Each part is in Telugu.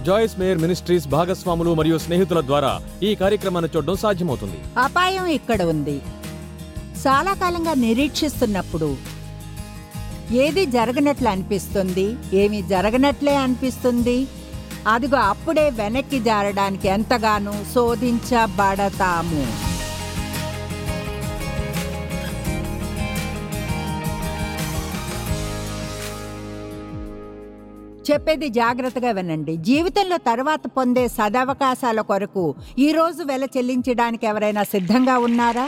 జాయిస్ మేయర్ మినిస్ట్రీస్ భాగస్వాములు మరియు స్నేహితుల ద్వారా ఈ కార్యక్రమాన్ని చూడడం సాధ్యమవుతుంది అపాయం ఇక్కడ ఉంది చాలా కాలంగా నిరీక్షిస్తున్నప్పుడు ఏది జరగనట్లు అనిపిస్తుంది ఏమి జరగనట్లే అనిపిస్తుంది అదిగో అప్పుడే వెనక్కి జారడానికి ఎంతగానో శోధించబడతాము చెప్పేది జాగ్రత్తగా వినండి జీవితంలో తర్వాత పొందే సదవకాశాల కొరకు ఈ రోజు వెల చెల్లించడానికి ఎవరైనా సిద్ధంగా ఉన్నారా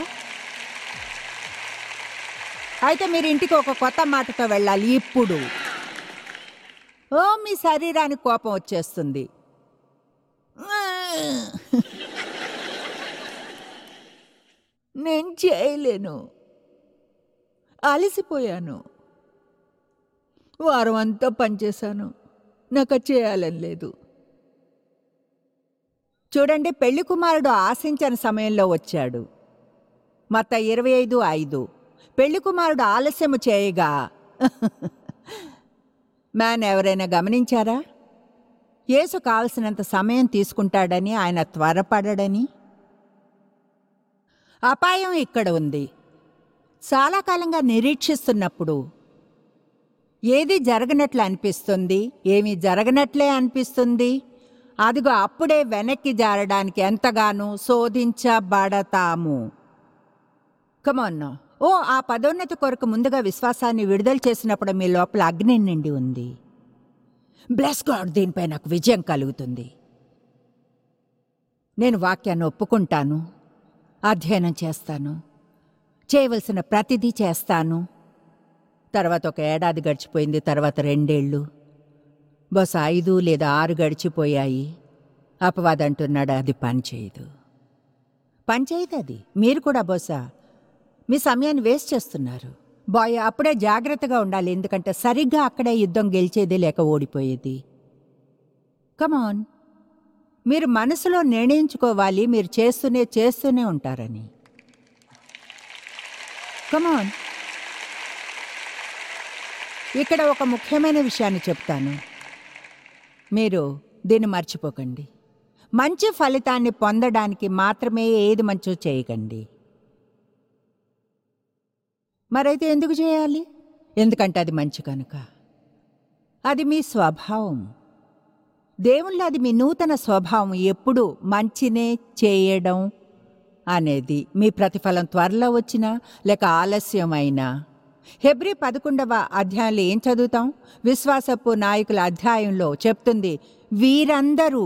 అయితే మీరు ఇంటికి ఒక కొత్త మాటతో వెళ్ళాలి ఇప్పుడు ఓ మీ శరీరానికి కోపం వచ్చేస్తుంది నేను చేయలేను అలసిపోయాను వారం అంతా పనిచేశాను నాకు అది చేయాలని లేదు చూడండి పెళ్లి కుమారుడు ఆశించని సమయంలో వచ్చాడు మత ఇరవై ఐదు ఐదు పెళ్లి కుమారుడు ఆలస్యము చేయగా మ్యాన్ ఎవరైనా గమనించారా యేసు కావలసినంత సమయం తీసుకుంటాడని ఆయన త్వరపడడని అపాయం ఇక్కడ ఉంది చాలా కాలంగా నిరీక్షిస్తున్నప్పుడు ఏది జరగనట్లు అనిపిస్తుంది ఏమీ జరగనట్లే అనిపిస్తుంది అదిగో అప్పుడే వెనక్కి జారడానికి ఎంతగానో శోధించబడతాము కమాన్ ఓ ఆ పదోన్నతి కొరకు ముందుగా విశ్వాసాన్ని విడుదల చేసినప్పుడు మీ లోపల అగ్ని నిండి ఉంది బ్లెస్ గాడ్ దీనిపై నాకు విజయం కలుగుతుంది నేను వాక్యాన్ని ఒప్పుకుంటాను అధ్యయనం చేస్తాను చేయవలసిన ప్రతిదీ చేస్తాను తర్వాత ఒక ఏడాది గడిచిపోయింది తర్వాత రెండేళ్ళు బహుశా ఐదు లేదా ఆరు గడిచిపోయాయి అపవాదం అంటున్నాడు అది పనిచేయదు పనిచేయదు అది మీరు కూడా బహుశా మీ సమయాన్ని వేస్ట్ చేస్తున్నారు బాయ్ అప్పుడే జాగ్రత్తగా ఉండాలి ఎందుకంటే సరిగ్గా అక్కడే యుద్ధం గెలిచేది లేక ఓడిపోయేది కమాన్ మీరు మనసులో నిర్ణయించుకోవాలి మీరు చేస్తూనే చేస్తూనే ఉంటారని కమాన్ ఇక్కడ ఒక ముఖ్యమైన విషయాన్ని చెప్తాను మీరు దీన్ని మర్చిపోకండి మంచి ఫలితాన్ని పొందడానికి మాత్రమే ఏది మంచో చేయకండి మరైతే ఎందుకు చేయాలి ఎందుకంటే అది మంచి కనుక అది మీ స్వభావం దేవుళ్ళో అది మీ నూతన స్వభావం ఎప్పుడు మంచినే చేయడం అనేది మీ ప్రతిఫలం త్వరలో వచ్చినా లేక ఆలస్యమైనా హెబ్రి పదకొండవ అధ్యాయంలో ఏం చదువుతాం విశ్వాసపు నాయకుల అధ్యాయంలో చెప్తుంది వీరందరూ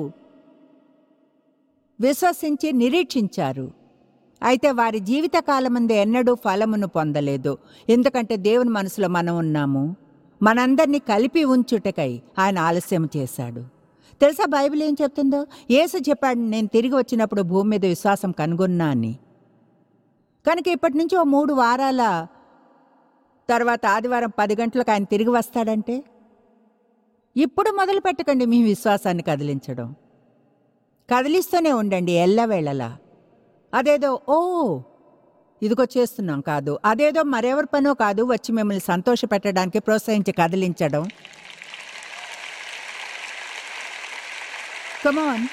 విశ్వసించి నిరీక్షించారు అయితే వారి జీవితకాలమందు ఎన్నడూ ఫలమును పొందలేదు ఎందుకంటే దేవుని మనసులో మనం ఉన్నాము మనందరినీ కలిపి ఉంచుటకై ఆయన ఆలస్యం చేశాడు తెలుసా బైబిల్ ఏం చెప్తుందో యేసు చెప్పాడు నేను తిరిగి వచ్చినప్పుడు భూమి మీద విశ్వాసం కనుగొన్నా అని కనుక ఇప్పటి నుంచి ఓ మూడు వారాల తర్వాత ఆదివారం పది గంటలకు ఆయన తిరిగి వస్తాడంటే ఇప్పుడు మొదలు పెట్టకండి మీ విశ్వాసాన్ని కదిలించడం కదిలిస్తూనే ఉండండి ఎల్లవేళలా అదేదో ఓ ఇదిగో చేస్తున్నాం కాదు అదేదో మరెవరి పనో కాదు వచ్చి మిమ్మల్ని సంతోషపెట్టడానికి ప్రోత్సహించి కదిలించడం కమాన్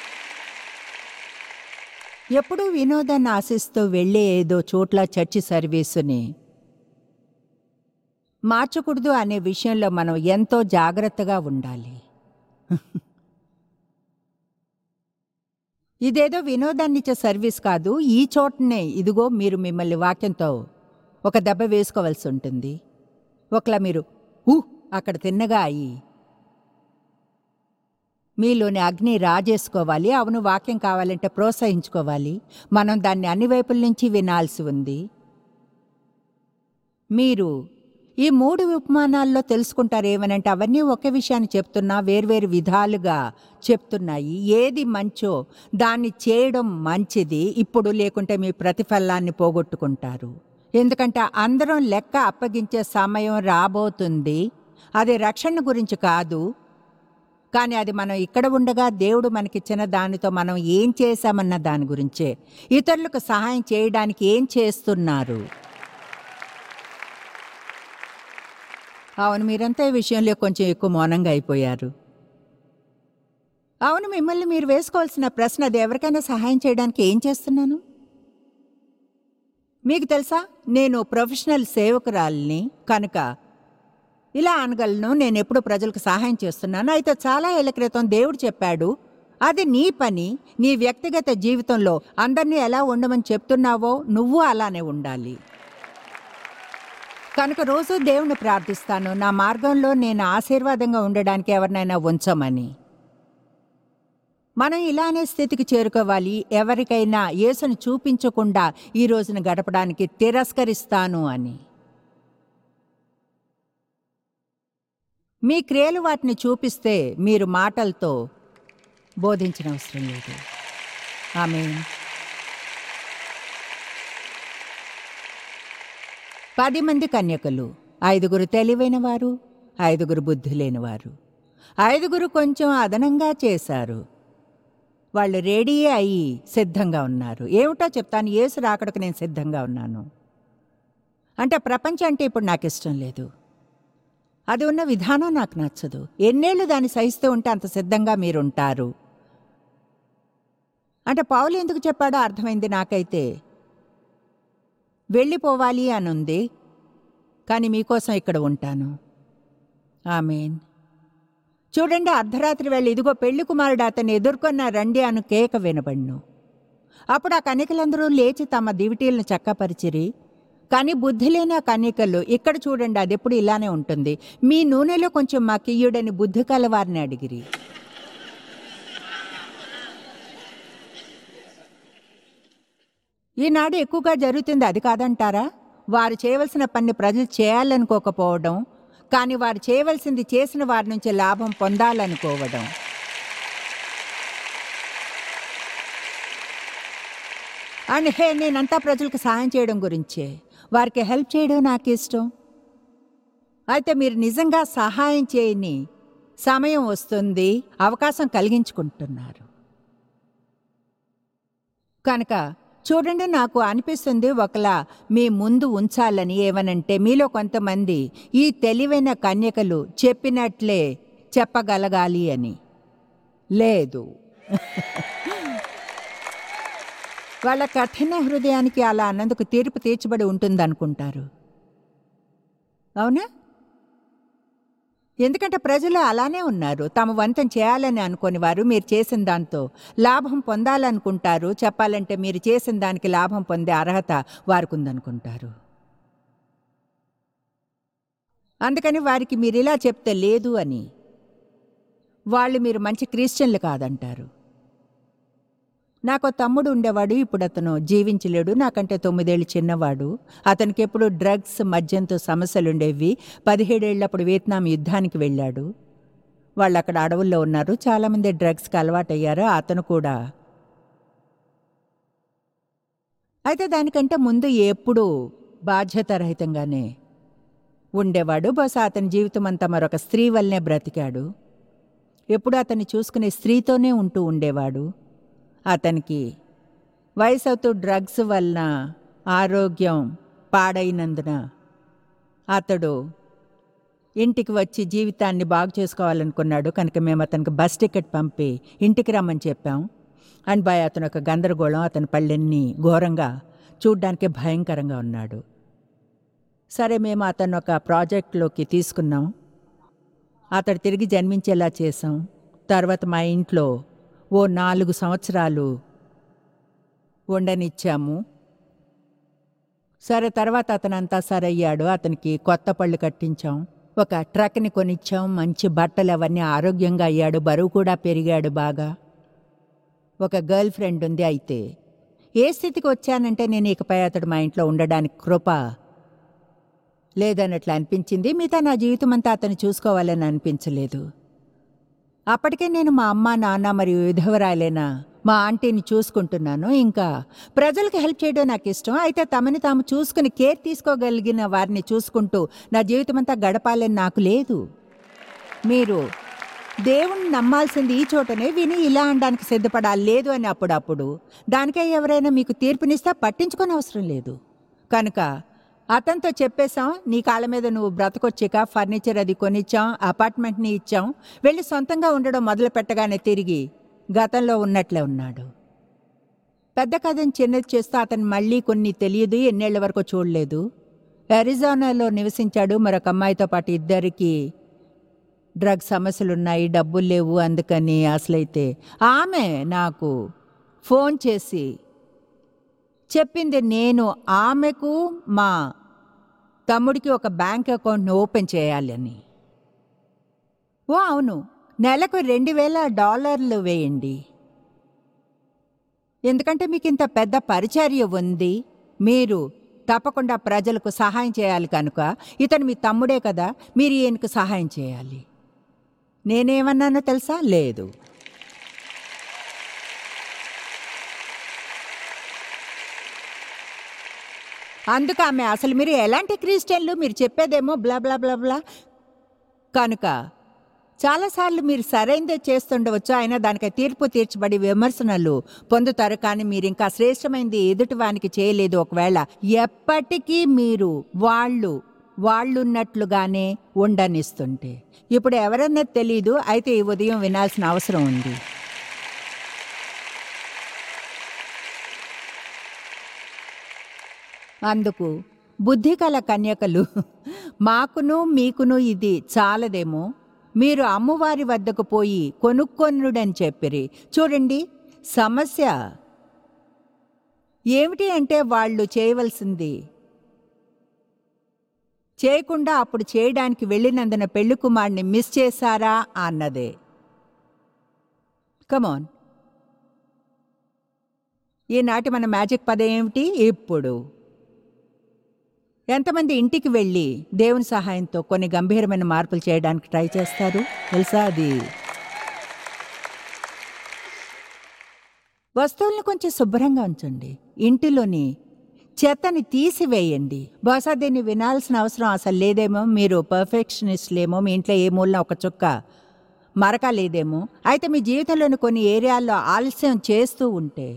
ఎప్పుడూ వినోదాన్ని ఆశిస్తూ వెళ్ళే ఏదో చోట్ల చర్చి సర్వీసుని మార్చకూడదు అనే విషయంలో మనం ఎంతో జాగ్రత్తగా ఉండాలి ఇదేదో వినోదాన్నిచ్చే సర్వీస్ కాదు ఈ చోటనే ఇదిగో మీరు మిమ్మల్ని వాక్యంతో ఒక దెబ్బ వేసుకోవాల్సి ఉంటుంది ఒకలా మీరు ఊ అక్కడ తిన్నగా అయ్యి మీలోని అగ్ని రాజేసుకోవాలి అవును వాక్యం కావాలంటే ప్రోత్సహించుకోవాలి మనం దాన్ని అన్ని వైపుల నుంచి వినాల్సి ఉంది మీరు ఈ మూడు ఉపమానాల్లో తెలుసుకుంటారు ఏమనంటే అవన్నీ ఒకే విషయాన్ని చెప్తున్నా వేర్వేరు విధాలుగా చెప్తున్నాయి ఏది మంచో దాన్ని చేయడం మంచిది ఇప్పుడు లేకుంటే మీ ప్రతిఫలాన్ని పోగొట్టుకుంటారు ఎందుకంటే అందరం లెక్క అప్పగించే సమయం రాబోతుంది అది రక్షణ గురించి కాదు కానీ అది మనం ఇక్కడ ఉండగా దేవుడు మనకిచ్చిన దానితో మనం ఏం చేశామన్న దాని గురించే ఇతరులకు సహాయం చేయడానికి ఏం చేస్తున్నారు అవును మీరంతా ఈ విషయంలో కొంచెం ఎక్కువ మౌనంగా అయిపోయారు అవును మిమ్మల్ని మీరు వేసుకోవాల్సిన ప్రశ్న అది ఎవరికైనా సహాయం చేయడానికి ఏం చేస్తున్నాను మీకు తెలుసా నేను ప్రొఫెషనల్ సేవకురాలిని కనుక ఇలా అనగలను నేను ఎప్పుడు ప్రజలకు సహాయం చేస్తున్నాను అయితే చాలా ఏళ్ల క్రితం దేవుడు చెప్పాడు అది నీ పని నీ వ్యక్తిగత జీవితంలో అందరినీ ఎలా ఉండమని చెప్తున్నావో నువ్వు అలానే ఉండాలి కనుక రోజు దేవుణ్ణి ప్రార్థిస్తాను నా మార్గంలో నేను ఆశీర్వాదంగా ఉండడానికి ఎవరినైనా ఉంచమని మనం ఇలానే స్థితికి చేరుకోవాలి ఎవరికైనా యేసును చూపించకుండా ఈ రోజున గడపడానికి తిరస్కరిస్తాను అని మీ క్రియలు వాటిని చూపిస్తే మీరు మాటలతో బోధించిన అవసరం లేదు ఆమె పది మంది కన్యకలు ఐదుగురు తెలివైన వారు ఐదుగురు బుద్ధి లేనివారు ఐదుగురు కొంచెం అదనంగా చేశారు వాళ్ళు రెడీ అయ్యి సిద్ధంగా ఉన్నారు ఏమిటో చెప్తాను ఏసు రాకడకు నేను సిద్ధంగా ఉన్నాను అంటే ప్రపంచం అంటే ఇప్పుడు నాకు ఇష్టం లేదు అది ఉన్న విధానం నాకు నచ్చదు ఎన్నేళ్ళు దాన్ని సహిస్తూ ఉంటే అంత సిద్ధంగా మీరుంటారు అంటే పౌలు ఎందుకు చెప్పాడో అర్థమైంది నాకైతే వెళ్ళిపోవాలి అని ఉంది కానీ మీకోసం ఇక్కడ ఉంటాను ఆమెన్ చూడండి అర్ధరాత్రి వెళ్ళి ఇదిగో పెళ్లి కుమారుడు అతన్ని ఎదుర్కొన్న రండి అను కేక వినబడును అప్పుడు ఆ కన్యకలందరూ లేచి తమ దివిటీలను చక్కపరిచిరి కానీ బుద్ధి లేని ఆ కన్యకలు ఇక్కడ చూడండి అది ఎప్పుడు ఇలానే ఉంటుంది మీ నూనెలో కొంచెం మా కియ్యుడని బుద్ధి కలవారిని అడిగిరి ఈనాడు ఎక్కువగా జరుగుతుంది అది కాదంటారా వారు చేయవలసిన పని ప్రజలు చేయాలనుకోకపోవడం కానీ వారు చేయవలసింది చేసిన వారి నుంచి లాభం పొందాలనుకోవడం అండ్ హే నేనంతా ప్రజలకు సహాయం చేయడం గురించే వారికి హెల్ప్ చేయడం నాకు ఇష్టం అయితే మీరు నిజంగా సహాయం చేయని సమయం వస్తుంది అవకాశం కలిగించుకుంటున్నారు కనుక చూడండి నాకు అనిపిస్తుంది ఒకలా మీ ముందు ఉంచాలని ఏమనంటే మీలో కొంతమంది ఈ తెలివైన కన్యకలు చెప్పినట్లే చెప్పగలగాలి అని లేదు వాళ్ళ కఠిన హృదయానికి అలా అన్నందుకు తీర్పు తీర్చబడి ఉంటుందనుకుంటారు అవునా ఎందుకంటే ప్రజలు అలానే ఉన్నారు తమ వంతం చేయాలని అనుకోని వారు మీరు చేసిన దాంతో లాభం పొందాలనుకుంటారు చెప్పాలంటే మీరు చేసిన దానికి లాభం పొందే అర్హత వారికి ఉందనుకుంటారు అందుకని వారికి మీరు ఇలా చెప్తే లేదు అని వాళ్ళు మీరు మంచి క్రిస్టియన్లు కాదంటారు నాకు ఓ తమ్ముడు ఉండేవాడు ఇప్పుడు అతను జీవించలేడు నాకంటే తొమ్మిదేళ్ళు చిన్నవాడు అతనికి ఎప్పుడు డ్రగ్స్ మద్యంతో సమస్యలుండేవి పదిహేడేళ్ళప్పుడు వియత్నాం యుద్ధానికి వెళ్ళాడు వాళ్ళు అక్కడ అడవుల్లో ఉన్నారు చాలామంది డ్రగ్స్కి అలవాటయ్యారు అతను కూడా అయితే దానికంటే ముందు ఎప్పుడూ బాధ్యతారహితంగానే ఉండేవాడు బహుశా అతని జీవితం అంతా మరొక స్త్రీ వల్లనే బ్రతికాడు ఎప్పుడు అతన్ని చూసుకునే స్త్రీతోనే ఉంటూ ఉండేవాడు అతనికి వయసు అవుతూ డ్రగ్స్ వలన ఆరోగ్యం పాడైనందున అతడు ఇంటికి వచ్చి జీవితాన్ని బాగు చేసుకోవాలనుకున్నాడు కనుక మేము అతనికి బస్ టికెట్ పంపి ఇంటికి రమ్మని చెప్పాం అండ్ బాయ్ అతను ఒక గందరగోళం అతని పళ్ళెన్ని ఘోరంగా చూడ్డానికి భయంకరంగా ఉన్నాడు సరే మేము అతను ఒక ప్రాజెక్ట్లోకి తీసుకున్నాం అతడు తిరిగి జన్మించేలా చేసాం తర్వాత మా ఇంట్లో ఓ నాలుగు సంవత్సరాలు ఉండనిచ్చాము సరే తర్వాత అతను అంతా సరయ్యాడు అతనికి కొత్త పళ్ళు కట్టించాం ఒక ట్రక్ని కొనిచ్చాం మంచి బట్టలు అవన్నీ ఆరోగ్యంగా అయ్యాడు బరువు కూడా పెరిగాడు బాగా ఒక గర్ల్ ఫ్రెండ్ ఉంది అయితే ఏ స్థితికి వచ్చానంటే నేను ఇకపై అతడు మా ఇంట్లో ఉండడానికి కృప లేదన్నట్లు అనిపించింది మిగతా నా జీవితం అంతా అతను చూసుకోవాలని అనిపించలేదు అప్పటికే నేను మా అమ్మ నాన్న మరియు విధవరాలైన మా ఆంటీని చూసుకుంటున్నాను ఇంకా ప్రజలకు హెల్ప్ చేయడం నాకు ఇష్టం అయితే తమని తాము చూసుకుని కేర్ తీసుకోగలిగిన వారిని చూసుకుంటూ నా జీవితం అంతా గడపాలని నాకు లేదు మీరు దేవుణ్ణి నమ్మాల్సింది ఈ చోటనే విని ఇలా అనడానికి సిద్ధపడాలి లేదు అని అప్పుడప్పుడు దానికే ఎవరైనా మీకు తీర్పునిస్తే పట్టించుకొని అవసరం లేదు కనుక అతనితో చెప్పేశాం నీ కాళ్ళ మీద నువ్వు బ్రతకొచ్చాక ఫర్నిచర్ అది కొనిచ్చాం అపార్ట్మెంట్ని ఇచ్చాం వెళ్ళి సొంతంగా ఉండడం మొదలు పెట్టగానే తిరిగి గతంలో ఉన్నట్లే ఉన్నాడు పెద్ద కథని చిన్నది చేస్తూ అతను మళ్ళీ కొన్ని తెలియదు ఎన్నేళ్ల వరకు చూడలేదు అరిజోనాలో నివసించాడు మరొక అమ్మాయితో పాటు ఇద్దరికి డ్రగ్ సమస్యలున్నాయి డబ్బులు లేవు అందుకని అసలైతే ఆమె నాకు ఫోన్ చేసి చెప్పింది నేను ఆమెకు మా తమ్ముడికి ఒక బ్యాంక్ అకౌంట్ని ఓపెన్ చేయాలని ఓ అవును నెలకు రెండు వేల డాలర్లు వేయండి ఎందుకంటే మీకు ఇంత పెద్ద పరిచర్య ఉంది మీరు తప్పకుండా ప్రజలకు సహాయం చేయాలి కనుక ఇతను మీ తమ్ముడే కదా మీరు ఈయనకు సహాయం చేయాలి నేనేమన్నానో తెలుసా లేదు అందుకు ఆమె అసలు మీరు ఎలాంటి క్రిస్టియన్లు మీరు చెప్పేదేమో బ్లా బ్లా బ్లా బ్లా కనుక చాలాసార్లు మీరు సరైనదే చేస్తుండవచ్చు అయినా దానికి తీర్పు తీర్చబడి విమర్శనలు పొందుతారు కానీ మీరు ఇంకా శ్రేష్టమైనది ఎదుటివానికి చేయలేదు ఒకవేళ ఎప్పటికీ మీరు వాళ్ళు వాళ్ళున్నట్లుగానే ఉండనిస్తుంటే ఇప్పుడు ఎవరన్నా తెలీదు అయితే ఈ ఉదయం వినాల్సిన అవసరం ఉంది అందుకు బుద్ధికల కన్యకలు మాకును మీకును ఇది చాలదేమో మీరు అమ్మవారి వద్దకు పోయి కొనుక్కొనుడని చెప్పిరి చూడండి సమస్య ఏమిటి అంటే వాళ్ళు చేయవలసింది చేయకుండా అప్పుడు చేయడానికి వెళ్ళినందున పెళ్లి కుమారుని మిస్ చేశారా అన్నదే కమాన్ ఈనాటి మన మ్యాజిక్ పదం ఏమిటి ఇప్పుడు ఎంతమంది ఇంటికి వెళ్ళి దేవుని సహాయంతో కొన్ని గంభీరమైన మార్పులు చేయడానికి ట్రై చేస్తారు తెలుసా అది వస్తువులను కొంచెం శుభ్రంగా ఉంచండి ఇంటిలోని చెత్తని తీసివేయండి బహుశా దీన్ని వినాల్సిన అవసరం అసలు లేదేమో మీరు పర్ఫెక్షనిస్ట్లేమో మీ ఇంట్లో ఏ మూలన ఒక చుక్క మరక లేదేమో అయితే మీ జీవితంలోని కొన్ని ఏరియాల్లో ఆలస్యం చేస్తూ ఉంటే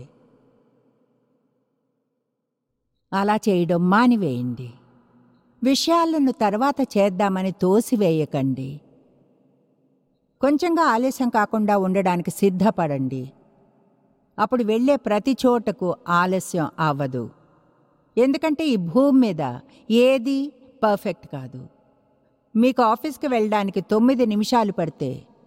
అలా చేయడం మానివేయండి విషయాలను తర్వాత చేద్దామని తోసివేయకండి కొంచెంగా ఆలస్యం కాకుండా ఉండడానికి సిద్ధపడండి అప్పుడు వెళ్ళే ప్రతి చోటకు ఆలస్యం అవ్వదు ఎందుకంటే ఈ భూమి మీద ఏది పర్ఫెక్ట్ కాదు మీకు ఆఫీస్కి వెళ్ళడానికి తొమ్మిది నిమిషాలు పడితే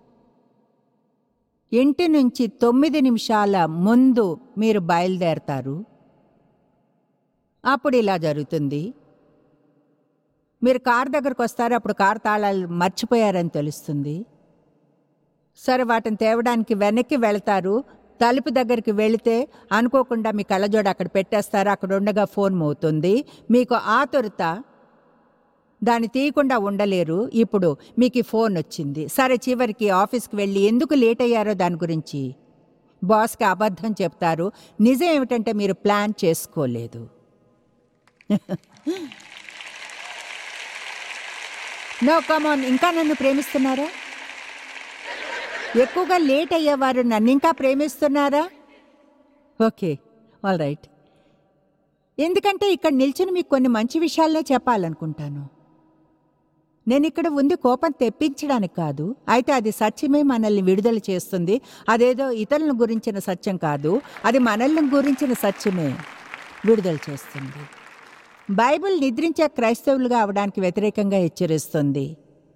ఇంటి నుంచి తొమ్మిది నిమిషాల ముందు మీరు బయలుదేరతారు అప్పుడు ఇలా జరుగుతుంది మీరు కార్ దగ్గరకు వస్తారు అప్పుడు కార్ తాళాలు మర్చిపోయారని తెలుస్తుంది సరే వాటిని తేవడానికి వెనక్కి వెళతారు తలుపు దగ్గరికి వెళితే అనుకోకుండా మీ కళ్ళజోడు అక్కడ పెట్టేస్తారు అక్కడ ఉండగా ఫోన్ మోగుతుంది మీకు ఆతురత దాన్ని తీయకుండా ఉండలేరు ఇప్పుడు మీకు ఈ ఫోన్ వచ్చింది సరే చివరికి ఆఫీస్కి వెళ్ళి ఎందుకు లేట్ అయ్యారో దాని గురించి బాస్కి అబద్ధం చెప్తారు నిజం ఏమిటంటే మీరు ప్లాన్ చేసుకోలేదు నో కమాన్ ఇంకా నన్ను ప్రేమిస్తున్నారా ఎక్కువగా లేట్ అయ్యేవారు నన్ను ఇంకా ప్రేమిస్తున్నారా ఓకే ఆల్ రైట్ ఎందుకంటే ఇక్కడ నిల్చుని మీకు కొన్ని మంచి విషయాలనే చెప్పాలనుకుంటాను నేను ఇక్కడ ఉంది కోపం తెప్పించడానికి కాదు అయితే అది సత్యమే మనల్ని విడుదల చేస్తుంది అదేదో ఇతరులను గురించిన సత్యం కాదు అది మనల్ని గురించిన సత్యమే విడుదల చేస్తుంది బైబిల్ నిద్రించే క్రైస్తవులుగా అవడానికి వ్యతిరేకంగా హెచ్చరిస్తుంది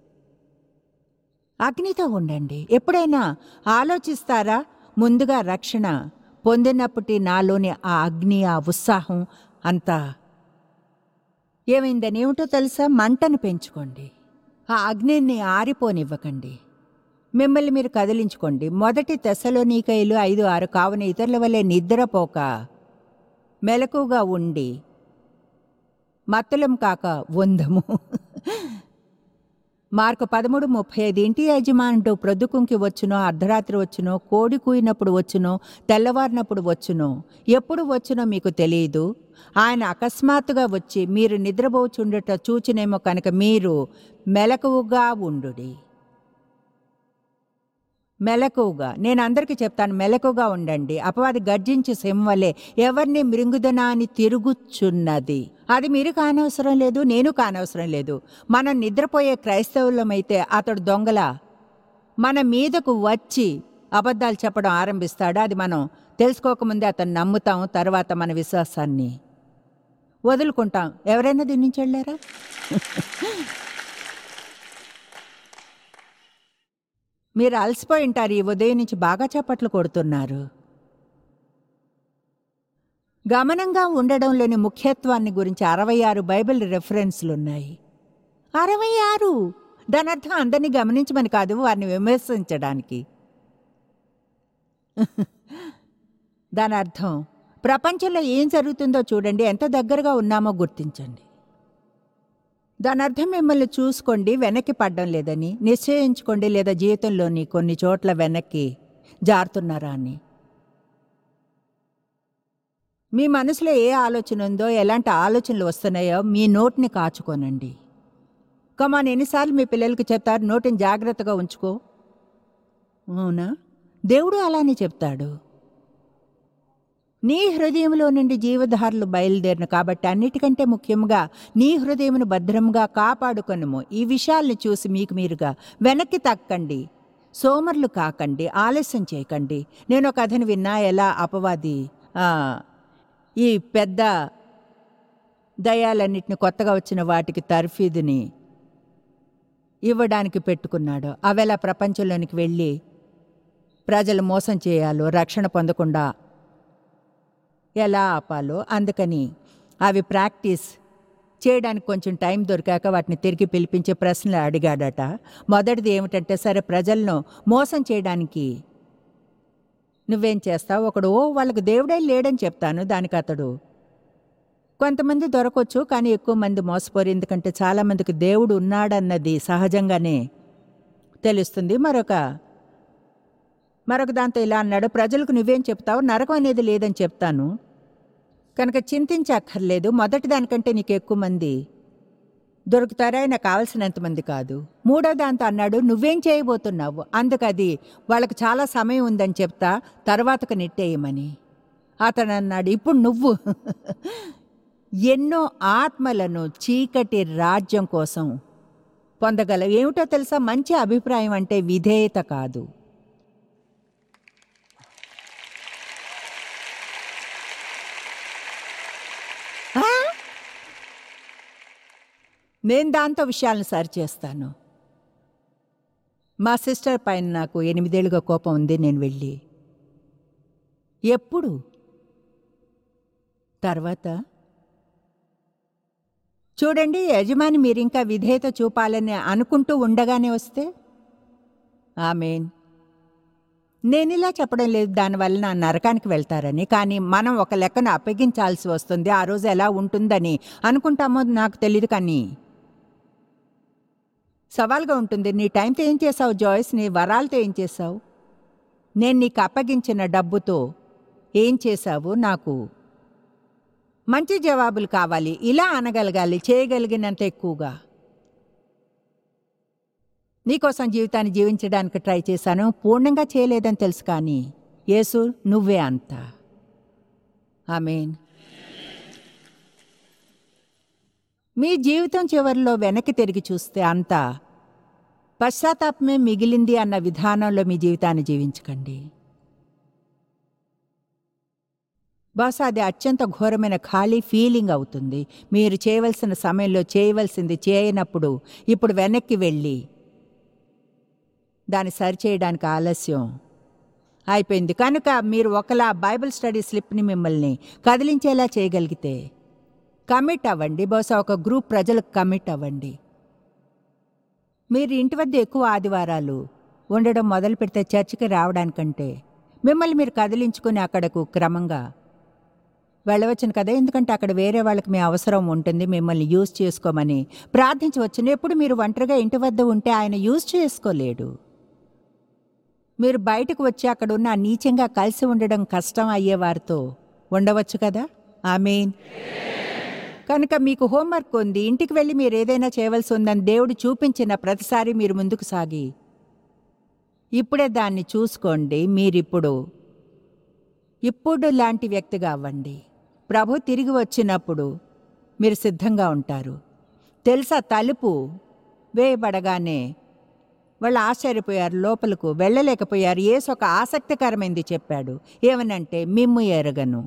అగ్నితో ఉండండి ఎప్పుడైనా ఆలోచిస్తారా ముందుగా రక్షణ పొందినప్పటి నాలోని ఆ అగ్ని ఆ ఉత్సాహం అంతా ఏమైందని ఏమిటో తెలుసా మంటను పెంచుకోండి ఆ అగ్నిని ఆరిపోనివ్వకండి మిమ్మల్ని మీరు కదిలించుకోండి మొదటి తెసలోనీకైలు ఐదు ఆరు కావున ఇతరుల వల్లే నిద్రపోక మెలకుగా ఉండి మత్తులం కాక వందము మార్కు పదమూడు ముప్పై ఐదు ఇంటి యజమానుడు ప్రొద్దుకుంకి వచ్చునో అర్ధరాత్రి వచ్చునో కోడి కూయినప్పుడు వచ్చునో తెల్లవారినప్పుడు వచ్చునో ఎప్పుడు వచ్చునో మీకు తెలియదు ఆయన అకస్మాత్తుగా వచ్చి మీరు నిద్రపోచుండట చూచినేమో కనుక మీరు మెలకువగా ఉండుడి మెలకువగా నేను అందరికీ చెప్తాను మెలకుగా ఉండండి అపవాది గర్జించి సింహలే ఎవరిని మృంగుదనా అని తిరుగుచున్నది అది మీరు కానవసరం లేదు నేను కానవసరం లేదు మనం నిద్రపోయే క్రైస్తవులమైతే అతడు దొంగల మన మీదకు వచ్చి అబద్ధాలు చెప్పడం ఆరంభిస్తాడు అది మనం తెలుసుకోకముందే అతను నమ్ముతాం తర్వాత మన విశ్వాసాన్ని వదులుకుంటాం ఎవరైనా దీని నుంచి వెళ్ళారా మీరు అలసిపోయి ఉంటారు ఈ ఉదయం నుంచి బాగా చప్పట్లు కొడుతున్నారు గమనంగా ఉండడంలోని ముఖ్యత్వాన్ని గురించి అరవై ఆరు బైబిల్ రెఫరెన్స్లున్నాయి అరవై ఆరు దాని అర్థం అందరినీ గమనించమని కాదు వారిని విమర్శించడానికి దాని అర్థం ప్రపంచంలో ఏం జరుగుతుందో చూడండి ఎంత దగ్గరగా ఉన్నామో గుర్తించండి దాని అర్థం మిమ్మల్ని చూసుకోండి వెనక్కి పడడం లేదని నిశ్చయించుకోండి లేదా జీవితంలోని కొన్ని చోట్ల వెనక్కి జారుతున్నారా అని మీ మనసులో ఏ ఆలోచన ఉందో ఎలాంటి ఆలోచనలు వస్తున్నాయో మీ నోటిని కాచుకోనండి కమాన్ ఎన్నిసార్లు మీ పిల్లలకి చెప్తారు నోటిని జాగ్రత్తగా ఉంచుకో అవునా దేవుడు అలానే చెప్తాడు నీ హృదయంలో నుండి జీవధారలు బయలుదేరిన కాబట్టి అన్నిటికంటే ముఖ్యంగా నీ హృదయమును భద్రంగా కాపాడుకొనుము ఈ విషయాల్ని చూసి మీకు మీరుగా వెనక్కి తక్కండి సోమర్లు కాకండి ఆలస్యం చేయకండి నేను ఒక కథను విన్నా ఎలా అపవాది ఆ, ఈ పెద్ద దయాలన్నిటిని కొత్తగా వచ్చిన వాటికి తర్ఫీదుని ఇవ్వడానికి పెట్టుకున్నాడు అవెలా ప్రపంచంలోనికి వెళ్ళి ప్రజలు మోసం చేయాలో రక్షణ పొందకుండా ఎలా ఆపాలో అందుకని అవి ప్రాక్టీస్ చేయడానికి కొంచెం టైం దొరికాక వాటిని తిరిగి పిలిపించే ప్రశ్నలు అడిగాడట మొదటిది ఏమిటంటే సరే ప్రజలను మోసం చేయడానికి నువ్వేం చేస్తావు ఒకడు ఓ వాళ్ళకు దేవుడే లేడని చెప్తాను దానికి అతడు కొంతమంది దొరకొచ్చు కానీ ఎక్కువ మంది మోసపోరు ఎందుకంటే చాలామందికి దేవుడు ఉన్నాడన్నది సహజంగానే తెలుస్తుంది మరొక మరొక దాంతో ఇలా అన్నాడు ప్రజలకు నువ్వేం చెప్తావు నరకం అనేది లేదని చెప్తాను కనుక చింతించక్కర్లేదు మొదటి దానికంటే నీకు ఎక్కువ మంది దొరుకుతారా నాకు కావలసినంత మంది కాదు మూడో దాంతో అన్నాడు నువ్వేం చేయబోతున్నావు అందుకది వాళ్ళకి చాలా సమయం ఉందని చెప్తా తర్వాతకు నెట్టేయమని అతను అన్నాడు ఇప్పుడు నువ్వు ఎన్నో ఆత్మలను చీకటి రాజ్యం కోసం పొందగలవు ఏమిటో తెలుసా మంచి అభిప్రాయం అంటే విధేయత కాదు ఆ? నేను దాంతో విషయాలను సరిచేస్తాను మా సిస్టర్ పైన నాకు ఎనిమిదేళ్లుగా కోపం ఉంది నేను వెళ్ళి ఎప్పుడు తర్వాత చూడండి యజమాని మీరు ఇంకా విధేయత చూపాలని అనుకుంటూ ఉండగానే వస్తే ఆమెన్ నేను ఇలా చెప్పడం లేదు దానివల్ల నా నరకానికి వెళ్తారని కానీ మనం ఒక లెక్కను అప్పగించాల్సి వస్తుంది ఆ రోజు ఎలా ఉంటుందని అనుకుంటామో నాకు తెలియదు కానీ సవాల్గా ఉంటుంది నీ టైంతో ఏం చేసావు జాయిస్ నీ వరాలతో ఏం చేసావు నేను నీకు అప్పగించిన డబ్బుతో ఏం చేశావు నాకు మంచి జవాబులు కావాలి ఇలా అనగలగాలి చేయగలిగినంత ఎక్కువగా నీకోసం జీవితాన్ని జీవించడానికి ట్రై చేశాను పూర్ణంగా చేయలేదని తెలుసు కానీ యేసు నువ్వే అంత ఆమెన్ మీ జీవితం చివరిలో వెనక్కి తిరిగి చూస్తే అంతా పశ్చాత్తాపమే మిగిలింది అన్న విధానంలో మీ జీవితాన్ని జీవించకండి బహుశా అది అత్యంత ఘోరమైన ఖాళీ ఫీలింగ్ అవుతుంది మీరు చేయవలసిన సమయంలో చేయవలసింది చేయనప్పుడు ఇప్పుడు వెనక్కి వెళ్ళి దాన్ని సరిచేయడానికి ఆలస్యం అయిపోయింది కనుక మీరు ఒకలా బైబిల్ స్టడీ స్లిప్ని మిమ్మల్ని కదిలించేలా చేయగలిగితే కమిట్ అవ్వండి బహుశా ఒక గ్రూప్ ప్రజలకు కమిట్ అవ్వండి మీరు ఇంటి వద్ద ఎక్కువ ఆదివారాలు ఉండడం మొదలు పెడితే చర్చికి రావడానికంటే మిమ్మల్ని మీరు కదిలించుకుని అక్కడకు క్రమంగా వెళ్ళవచ్చును కదా ఎందుకంటే అక్కడ వేరే వాళ్ళకి మీ అవసరం ఉంటుంది మిమ్మల్ని యూజ్ చేసుకోమని ప్రార్థించవచ్చును ఎప్పుడు మీరు ఒంటరిగా ఇంటి వద్ద ఉంటే ఆయన యూజ్ చేసుకోలేడు మీరు బయటకు వచ్చి అక్కడ ఉన్న ఆ నీచంగా కలిసి ఉండడం కష్టం అయ్యేవారితో ఉండవచ్చు కదా ఆమెన్ కనుక మీకు హోంవర్క్ ఉంది ఇంటికి వెళ్ళి మీరు ఏదైనా చేయవలసి ఉందని దేవుడు చూపించిన ప్రతిసారి మీరు ముందుకు సాగి ఇప్పుడే దాన్ని చూసుకోండి మీరిప్పుడు ఇప్పుడు లాంటి వ్యక్తిగా అవ్వండి ప్రభు తిరిగి వచ్చినప్పుడు మీరు సిద్ధంగా ఉంటారు తెలుసా తలుపు వేయబడగానే వాళ్ళు ఆశ్చర్యపోయారు లోపలకు వెళ్ళలేకపోయారు ఏసు ఒక ఆసక్తికరమైంది చెప్పాడు ఏమనంటే మిమ్ము ఎరగను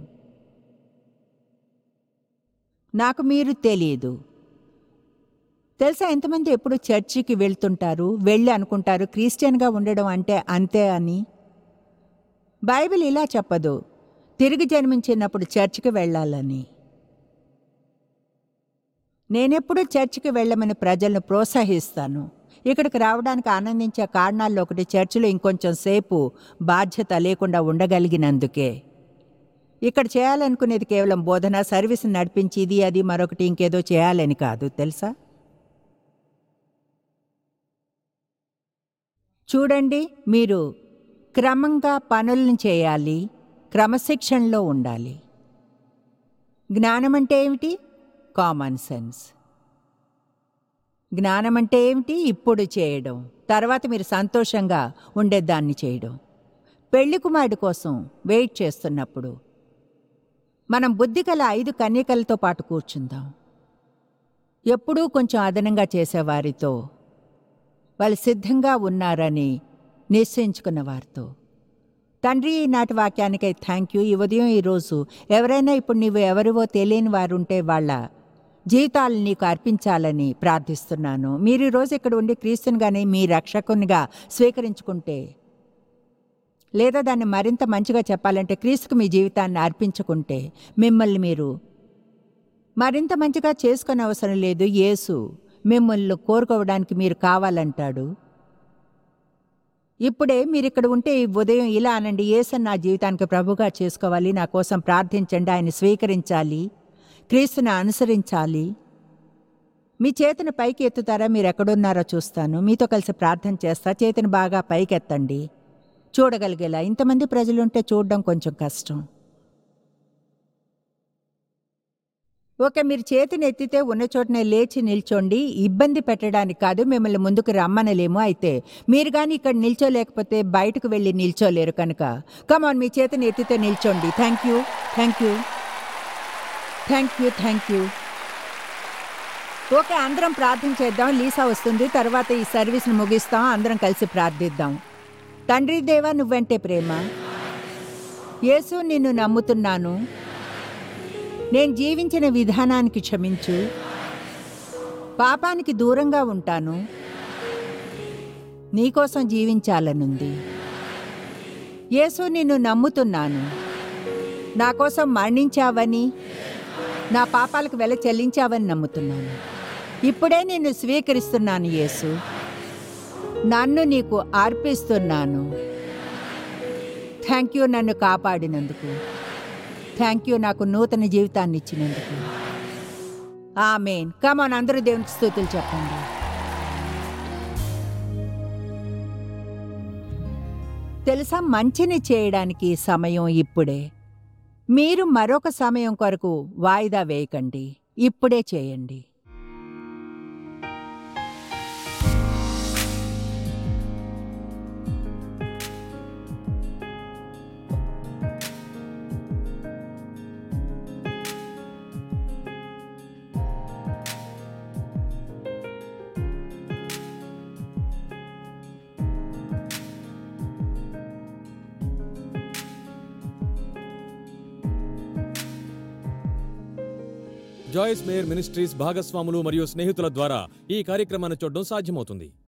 నాకు మీరు తెలియదు తెలుసా ఎంతమంది ఎప్పుడు చర్చికి వెళ్తుంటారు వెళ్ళి అనుకుంటారు క్రిస్టియన్గా ఉండడం అంటే అంతే అని బైబిల్ ఇలా చెప్పదు తిరిగి జన్మించినప్పుడు చర్చికి వెళ్ళాలని నేనెప్పుడు చర్చికి వెళ్ళమని ప్రజలను ప్రోత్సహిస్తాను ఇక్కడికి రావడానికి ఆనందించే కారణాల్లో ఒకటి చర్చిలో ఇంకొంచెం సేపు బాధ్యత లేకుండా ఉండగలిగినందుకే ఇక్కడ చేయాలనుకునేది కేవలం బోధన సర్వీస్ నడిపించి ఇది అది మరొకటి ఇంకేదో చేయాలని కాదు తెలుసా చూడండి మీరు క్రమంగా పనులను చేయాలి క్రమశిక్షణలో ఉండాలి జ్ఞానం అంటే ఏమిటి కామన్ సెన్స్ జ్ఞానం అంటే ఏమిటి ఇప్పుడు చేయడం తర్వాత మీరు సంతోషంగా ఉండేదాన్ని చేయడం పెళ్లి కుమారుడి కోసం వెయిట్ చేస్తున్నప్పుడు మనం బుద్ధి గల ఐదు కన్యకలతో పాటు కూర్చుందాం ఎప్పుడూ కొంచెం అదనంగా చేసేవారితో వాళ్ళు సిద్ధంగా ఉన్నారని నిశ్చయించుకున్న వారితో తండ్రి ఈనాటి వాక్యానికై థ్యాంక్ యూ ఈ ఉదయం ఈరోజు ఎవరైనా ఇప్పుడు నీవు ఎవరివో తెలియని వారు ఉంటే వాళ్ళ జీవితాలను నీకు అర్పించాలని ప్రార్థిస్తున్నాను మీరు ఈరోజు ఇక్కడ ఉండి క్రీస్తునిగానే మీ రక్షకునిగా స్వీకరించుకుంటే లేదా దాన్ని మరింత మంచిగా చెప్పాలంటే క్రీస్తుకు మీ జీవితాన్ని అర్పించుకుంటే మిమ్మల్ని మీరు మరింత మంచిగా చేసుకునే అవసరం లేదు యేసు మిమ్మల్ని కోరుకోవడానికి మీరు కావాలంటాడు ఇప్పుడే మీరు ఇక్కడ ఉంటే ఈ ఉదయం ఇలా అనండి యేసన్ నా జీవితానికి ప్రభుగా చేసుకోవాలి నా కోసం ప్రార్థించండి ఆయన స్వీకరించాలి క్రీస్తుని అనుసరించాలి మీ చేతిని పైకి ఎత్తుతారా మీరు ఎక్కడున్నారో చూస్తాను మీతో కలిసి ప్రార్థన చేస్తా చేతిని బాగా పైకెత్తండి చూడగలిగేలా ఇంతమంది ప్రజలుంటే చూడడం కొంచెం కష్టం ఓకే మీరు చేతిని ఎత్తితే ఉన్న చోటనే లేచి నిల్చోండి ఇబ్బంది పెట్టడానికి కాదు మిమ్మల్ని ముందుకు రమ్మనలేము అయితే మీరు కానీ ఇక్కడ నిల్చోలేకపోతే బయటకు వెళ్ళి నిల్చోలేరు కనుక కమాన్ మీ చేతిని ఎత్తితే నిల్చోండి thank you thank you thank you thank you okay అందరం ప్రార్థన చేద్దాం లీసా వస్తుంది తర్వాత ఈ సర్వీస్ని ముగిస్తాం అందరం కలిసి ప్రార్థిద్దాం తండ్రి దేవా నువ్వంటే ప్రేమ యేసు నిన్ను నమ్ముతున్నాను నేను జీవించిన విధానానికి క్షమించు పాపానికి దూరంగా ఉంటాను నీకోసం జీవించాలనుంది యేసు నిన్ను నమ్ముతున్నాను నా కోసం మరణించావని నా పాపాలకు వెల చెల్లించావని నమ్ముతున్నాను ఇప్పుడే నిన్ను స్వీకరిస్తున్నాను యేసు నన్ను నీకు అర్పిస్తున్నాను థ్యాంక్ యూ నన్ను కాపాడినందుకు థ్యాంక్ యూ నాకు నూతన జీవితాన్ని ఇచ్చినందుకు ఆమెన్ కమాన్ అందరూ దేవునికి స్థుతులు చెప్పండి తెలుసా మంచిని చేయడానికి సమయం ఇప్పుడే మీరు మరొక సమయం కొరకు వాయిదా వేయకండి ఇప్పుడే చేయండి జాయిస్ మేయర్ మినిస్ట్రీస్ భాగస్వాములు మరియు స్నేహితుల ద్వారా ఈ కార్యక్రమాన్ని చూడడం సాధ్యమవుతుంది